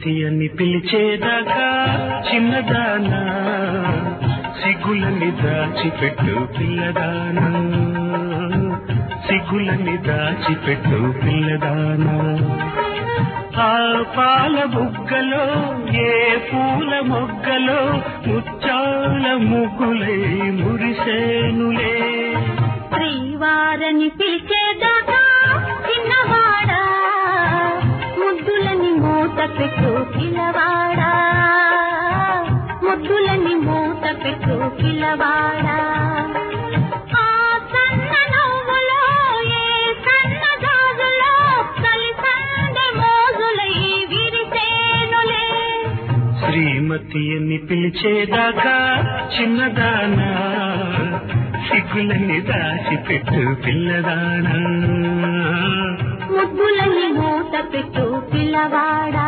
శ్రీమతి అని పిలిచేదాకా చిన్నదానా సిగ్గులని దాచిపెట్టు పిల్లదానా సిగ్గులని దాచిపెట్టు పిల్లదానా ఆ పాల బుగ్గలో ఏ పూల మొగ్గలో ముచ్చాల ముగ్గులై మురిసేనులే శ్రీవారని పిలిచేదాకా చిన్నవాడా ముద్దులని మూత పెట్టు పిల్లవాడా ముద్దులని మూత పెట్టు పిల్లవాడా ఆ సన్న నవ్వులో ఏ సన్న గాజులో కలిసందె మోజులై విరిసేనులే శ్రీమతి అని పిలిచేదాకా చిన్నదానా సిగ్గులని దాచిపెట్టు పిల్లదానా ముద్దులని మూత పెట్టు పిల్లవాడా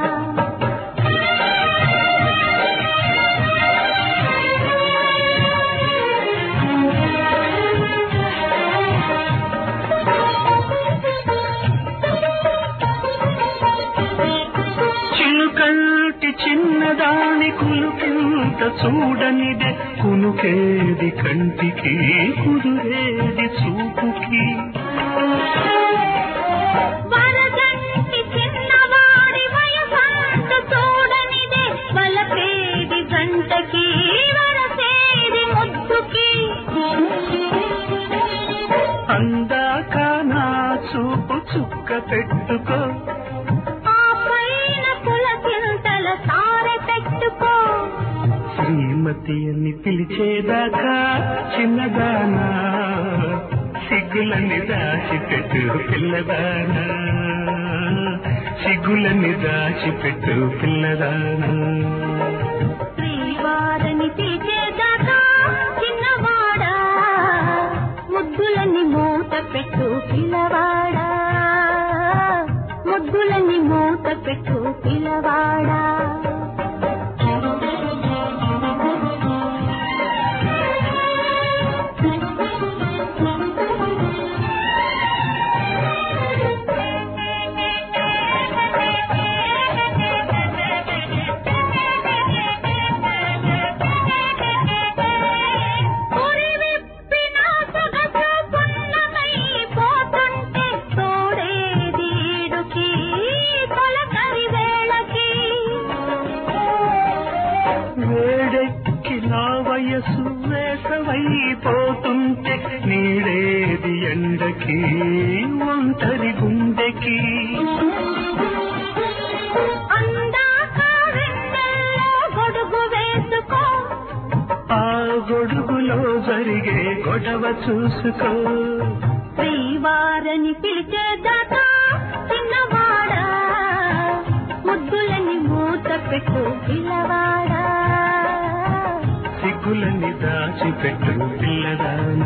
చిలుకంటి చిన్నదాని కులుకింత చూడనిదే కునుకేది కంటికి కుదురేది చూపుకి వరదంటి చిన్నవాడి వయసంత చూడనిదే వలపేది గంటకి వరసేది ముద్దుకి అందాక నా చూపు చుక్క పెట్టుకో ఆ పైన పులకింతల సారె పెట్టుకో శ్రీమతి అని పిలిచేదాకా చిన్నదానా సిగ్గులని దాచిపెట్టు పిల్లదానా సిగ్గులని దాచిపెట్టు పిల్లదానా శ్రీవారని పిలిచేదాకా చిన్నవాడా ముద్దులని మూత పెట్టు పిల్లవాడా ముద్దులని మూత పెట్టు పిల్లవాడా ఉరివిప్పిన సొగసు పున్నమై పోతుంటే తోడేది ఈడుకి తొలకరి వేళకి వేడెక్కి నా వయసు వేసవైపోతుంటే నీడేది ఎండకి ఒంటరి గుండెకి అందాక వెన్నెల్లో గొడుగు వేసుకో ఆ గొడుగులో జరిగే గొడవ చూసుకో శ్రీవారని పిలిచేదాకా చిన్నవాడా ముద్దులని మూత పెట్టు పిల్లవాడా సిగ్గులని దాచిపెట్టు పిల్లదానా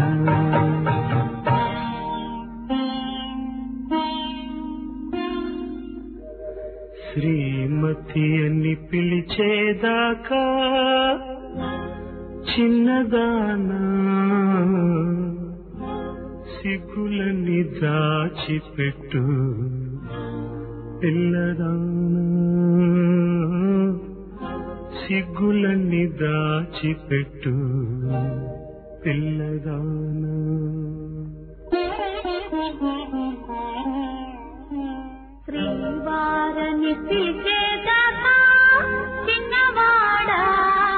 శ్రీమతి అని పిలిచేదాకా చిన్నదానా సిగ్గులని దాచిపెట్టు పిల్లదానా సిగ్గులన్నీ దాచిపెట్టు పిల్లదానా శ్రీవారని పిలిచేదాకా చిన్నవాడా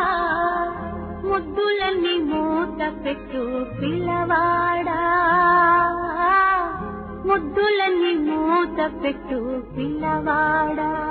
ముద్దులని మూత పెట్టు పిల్లవాడా ముద్దులని మూత పెట్టు పిల్లవాడా